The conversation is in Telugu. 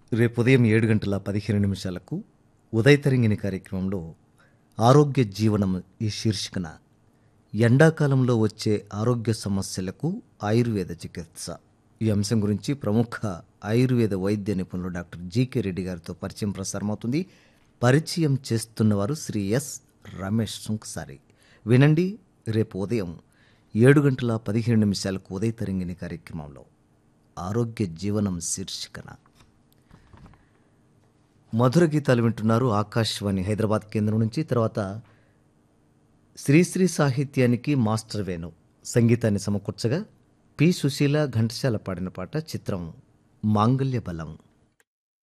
రేపు ఉదయం ఏడు గంటల పదిహేను నిమిషాలకు ఉదయతరంగిణి కార్యక్రమంలో ఆరోగ్య జీవనం ఈ శీర్షికన ఎండాకాలంలో వచ్చే ఆరోగ్య సమస్యలకు ఆయుర్వేద చికిత్స ఈ అంశం గురించి ప్రముఖ ఆయుర్వేద వైద్య నిపుణులు డాక్టర్ జీకే రెడ్డి గారితో పరిచయం ప్రసారమవుతుంది పరిచయం చేస్తున్నవారు శ్రీ ఎస్ రమేష్ సుంకసారి వినండి రేపు ఉదయం ఏడు గంటల పదిహేను నిమిషాలకు ఉదయతరంగిణి కార్యక్రమంలో ఆరోగ్య జీవనం శీర్షికన మధుర గీతాలు వింటున్నారు ఆకాశవాణి హైదరాబాద్ కేంద్రం నుంచి తర్వాత శ్రీశ్రీ సాహిత్యానికి మాస్టర్ వేణు సంగీతాన్ని సమకూర్చగా పి సుశీల ఘంటసాల పాడిన పాట చిత్రం మాంగల్య బలం